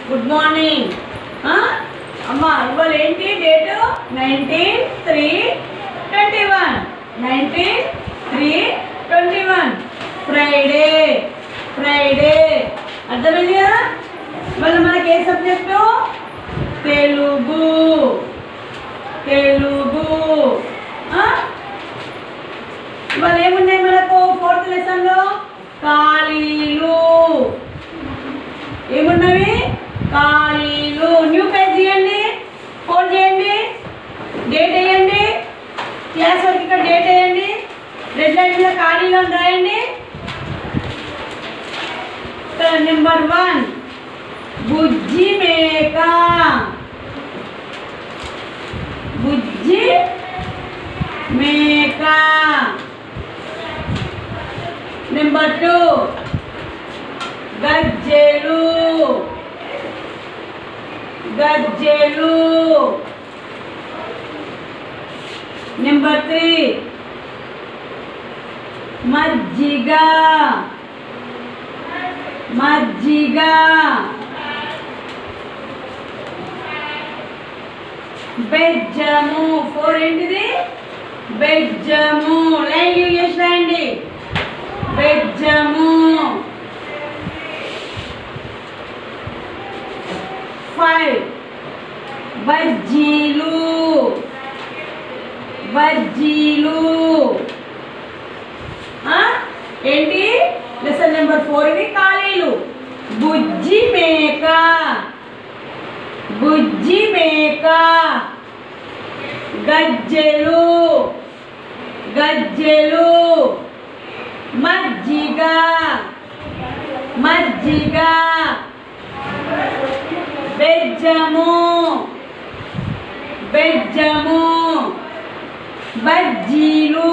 Good morning అమ్మా ఇవాళ ఏంటి date nineteen three twenty one nineteen three twenty one Friday Friday అర్థమైంది కదా మళ్ళీ మనకి ఏ సబ్జెక్టు తెలుగు తెలుగు ఆ? ఇవాళ ఏమున్నాయి మనకు ఫోర్త్ లెసన్లో ఖాళీలు ఏమున్నవి ఖాళీలు న్యూ పేజ్ తీయండి ఫోన్ చేయండి డేట్ వేయండి క్లాస్ వరకు ఇక్కడ డేట్ వేయండి రెడ్ లైన్ మీద ఖాళీలు అని రాయండి నెంబర్ వన్ బుజ్జి మేక బుజ్జి మేక నెంబర్ టూ గజ్జెలు గజ్జెలు నెంబర్ త్రీ మజ్జిగ మజ్జిగ బెజ్జము ఫోర్ ఏంటిది బెజ్జము లైన్ లీవ్ చేసి రాయండి బెజ్జము ఫైవ్ బజ్జీలు బజ్జీలు ఆ? ఏంటి లెసన్ నెంబర్ ఫోర్ ఇది ఖాళీలు బుజ్జి మేక బుజ్జి మేక గజ్జెలు గజ్జెలు మజ్జిగ మజ్జిగ బెజ్జము బెజ్జము బజ్జీలు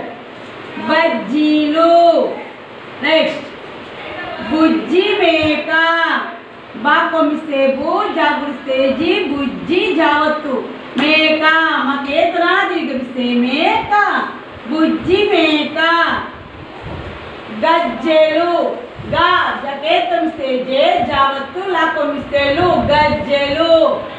బజ్జీలు నెక్స్ట్ బుజ్జి మేక బా కొమ్మిస్తే బు జాగురిస్తే జీ బుజ్జి జావత్తు మేక మాకేతనా దీర్ఘమిస్తే మేక బుజ్జి మేక గజ్జెలు గా జకేతమిస్తే జే జావత్తు లా కొమ్మిస్తే లు గజ్జెలు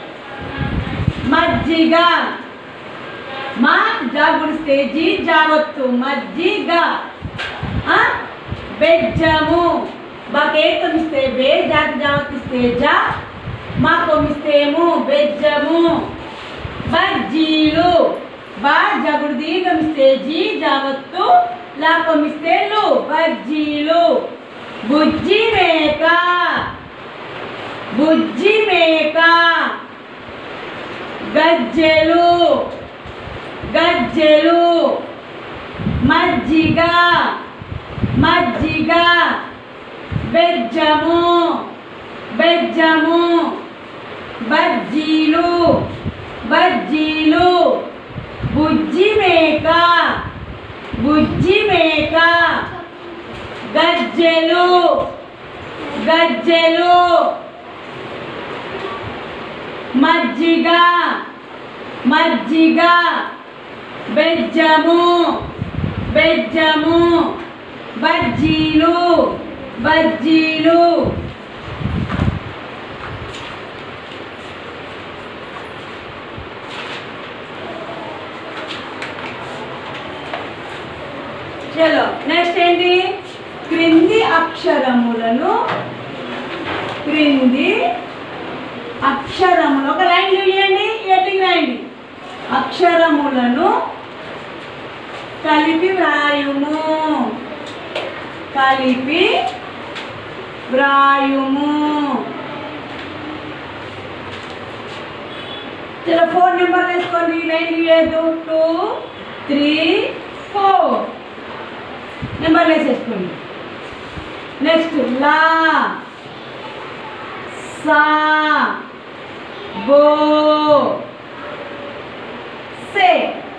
మజ్జిగ మా జాగుడిస్తే జీ జావత్తు మజ్జిగ ఆ? బెజ్జము బాకేతమిస్తే బే జాతి జావతిస్తే జా మా కొమ్మిస్తేము బెజ్జము బజ్జీలు బా జగుడు దీర్ఘమిస్తే జీ జావత్తు లా కొమ్మిస్తే లు బజ్జీలు బుజ్జి మేక బుజ్జి మేక గజ్జెలు గజ్జెలు మజ్జిగ మజ్జిగ బెజ్జము బెజ్జము బజ్జీలు బజ్జీలు బుజ్జి మేక బుజ్జి మేక గజ్జెలు గజ్జెలు మజ్జిగ మజ్జిగ బెజ్జము బెజ్జము బజ్జీలు బజ్జీలు చలో నెక్స్ట్ ఏంటి క్రింది అక్షరములను క్రింది అక్షరములు ఒక లైన్ చేయండి ఎటికి రాయండి అక్షరములను కలిపి వ్రాయుము కలిపి వ్రాయుము చలో ఫోర్ నెంబర్ వేసుకోండి లైన్ లేదు టూ త్రీ ఫోర్ నెంబర్ వేసేసుకోండి నెక్స్ట్ లా సా బో సే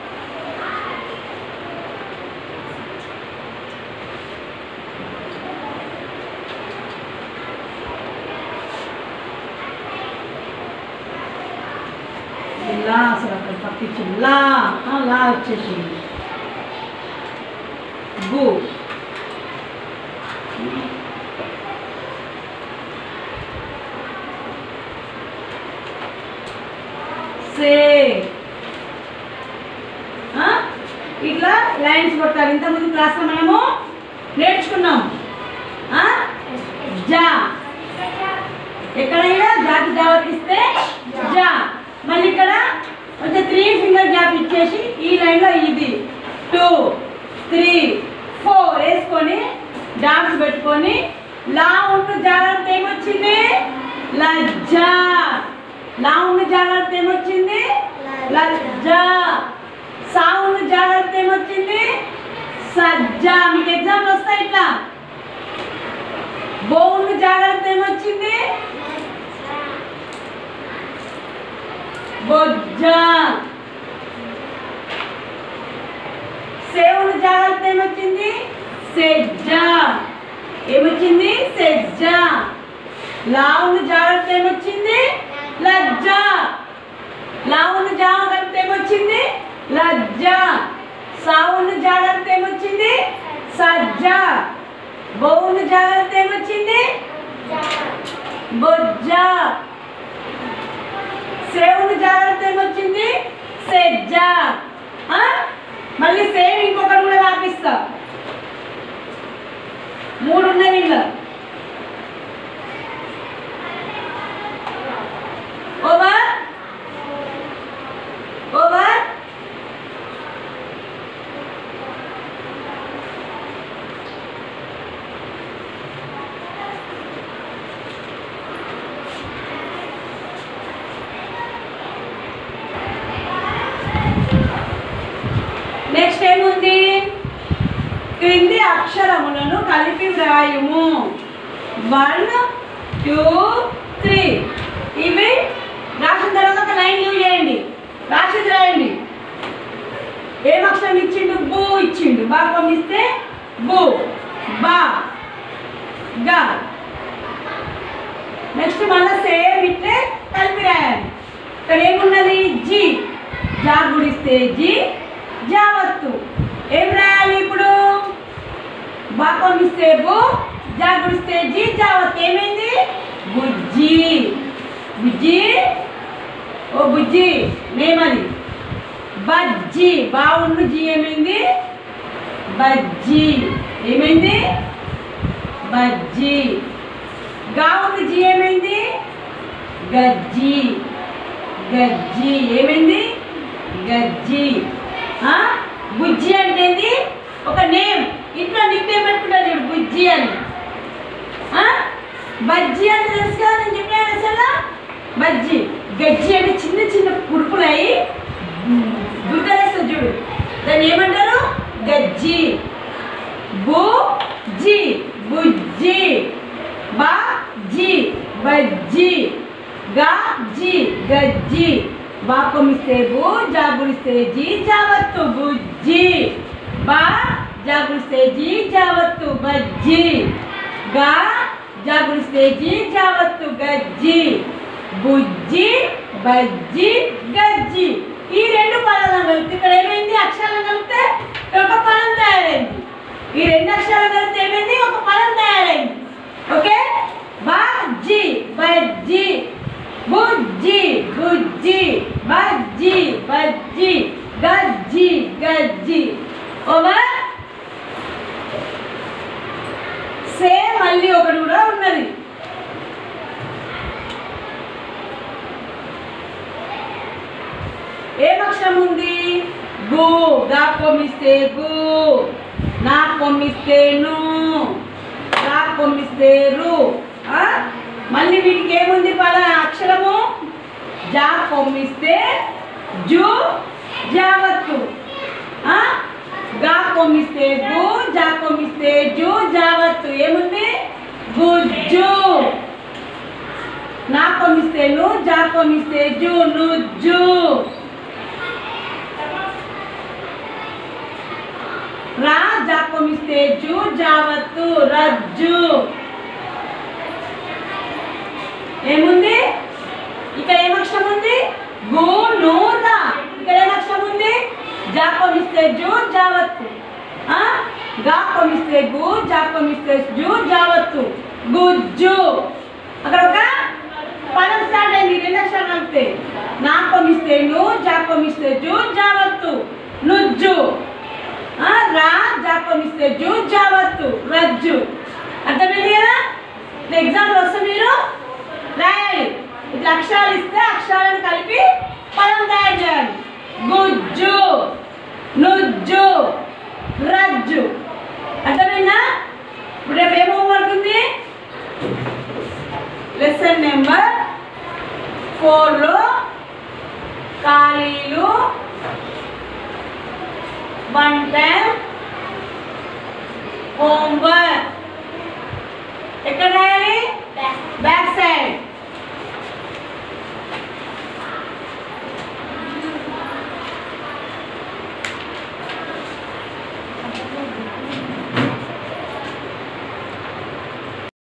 లా అసలు అక్కడ పక్కించు లా ఆ, లా వచ్చేసింది గు సే ఆ? ఇట్లా లైన్స్ కొట్టాలి ఇంతకుముందు క్లాస్లో మనము నేర్చుకున్నాం ఆ? జా ఎక్కడైనా జాతి జావతిస్తే జా మళ్ళీ ఇక్కడ కొంచెం త్రీ ఫింగర్ గ్యాప్ ఇచ్చేసి ఈ లైన్లో ఇది టూ త్రీ ఫోర్ వేసుకొని డాట్స్ పెట్టుకొని లా ఉంటూ జాగ్రత్త ఏమొచ్చింది లజ్జ లా ఉండు జాగ్రత్త ఏమొచ్చింది లజ్జ సా ఉండు జాగ్రత్త ఏమొచ్చింది సజ్జ మీకు ఎగ్జామ్లు వస్తాయి ఇట్లా బోవుండు జాగ్రత్త ఏమొచ్చింది బొజ్జ సేవుడు జాగ్రత్త ఏమొచ్చింది సెజ్జ ఏమొచ్చింది సెజ్జ లావును జాగ్రత్త ఏమొచ్చింది లజ్జ లావును జాగ్రత్త ఏమొచ్చింది లజ్జ సావును జాగ్రత్త ఏమొచ్చింది సజ్జ బౌను జాగ్రత్త ఏమొచ్చింది బొజ్జ సేవుని జాగ్రత్త ఏమొచ్చింది సెజ్జ ఆ? మళ్ళీ సేమ్ ఇంకొకటి కూడా రాపిస్తా మూడు ఉన్నాయి ఇంట్లో ఓవర్ ఓవర్ నెక్స్ట్ ఏముంది క్రింది అక్షరములను కలిపి వ్రాయుము వన్ టూ త్రీ ఇవి రాసిన తర్వాత ఒక లైన్ లీవ్ చేయండి రాసింది రాయండి ఏం అక్షరం ఇచ్చిండు బూ ఇచ్చిండు బా పంపిస్తే బూ బా గా నెక్స్ట్ మళ్ళీ సేమ్ ఇట్లే కలిపి రాయాలి ఇక్కడ ఏమున్నది జీ జా గుడిస్తే జీ జావత్తు ఏం రాయాలి ఇప్పుడు బా పంపిస్తే బు జా గుడిస్తే జీ జావత్ ఏమైంది బుజ్జి బుజ్జి ఓ బుజ్జి నేమది బజ్జి బావుండు జీ ఏమైంది బజ్జి ఏమైంది బజ్జి గావుండు జీ ఏమైంది గజ్జి గజ్జి ఏమైంది గజ్జి ఆ? బుజ్జి అంటే ఏంది? ఒక నేమ్ ఇంట్లో నిక్ నేమ్ పెట్టుకుంటారు చూడు బుజ్జి అని ఆ? బజ్జి అంటే తెలుసు కదా నేను చెప్పాను అసలు బజ్జి గజ్జి అంటే చిన్న చిన్న కురుపులై గుర్తలేస్తుంది చూడు దాన్ని ఏమంటారు గజ్జి బుజ్జి బుజ్జి బాజీ బజ్జి గాజీ గజ్జి బాపమిస్తే బు జాగుడిస్తే జీ జావత్తు బుజ్జి బా జాగుడిస్తే జీ జావత్తు బజ్జి గా జాగుడిస్తే జీ జావత్తు గజ్జి బుజ్జి బజ్జి గజ్జి ఈ రెండు పదాలను కలిపితే ఇక్కడ ఏమైంది అక్షరాలను కలిపితే ఇక్కడ ఒక పదం తయారైంది ఈ రెండు అక్షరాలు కలిపితే ఏమైంది ఒక పదం తయారైంది ఓకే బాజీ బజ్జి బుజ్జి బుజ్జి బజ్జి బజ్జి గజ్జి గజ్జి ఓవర్ సేమ్ మళ్ళీ ఒకటి కూడా ఉన్నది ఏం అక్షరం ఉంది గు గా కొమ్మిస్తే గు నా కొమ్మిస్తే ను రా కొమ్మిస్తే రు ఆ? మళ్ళీ వీటికి ఏముంది పద అక్షరము జా కొమ్మిస్తే జు జావత్తు ఆ? గా కొమ్మిస్తే గు జా కొమ్మిస్తే జు జావత్తు ఏముంది గుజ్జు నా కొమ్మిస్తే ను జా కొమ్మిస్తే జు నుజ్జు రా జా కొమ్మిస్తే జు జావత్తు రజ్జు ఏముంది ఇక్కడ ఏం అక్షరం ఉంది గు ను రా ఇక్కడ ఏం అక్షరం ఉంది జా కొమ్మిస్తే జు జావత్తు ఆ? గా కొమ్మిస్తే గు జా కొమ్మిస్తే జు జావత్తు గుజ్జు అక్కడ ఒక పదం స్టార్ట్ అయింది రెండు అక్షరాలు కలిపితే నా కొమ్మిస్తే ను కొనిస్తే జూ జావత్తు నుజ్జు ఆ, రా జా కొనిస్తే జూ జావత్తు రజ్జు అర్థమైంది కదా ఎగ్జామ్లో వస్తే మీరు రాయాలి ఇట్లా అక్షరాలు ఇస్తే అక్షరాలను కలిపి పదం తయారు చేయాలి గుజ్జు నుజ్జు రజ్జు అర్థమైందా ఇప్పుడు రేపు ఏం హోంవర్క్ ఉంది లెసన్ నెంబర్ ఫోర్లో ఖాళీలు వన్ టైం హోంవర్క్ ఎక్కడ రాయాలి బ్యాక్ సైడ్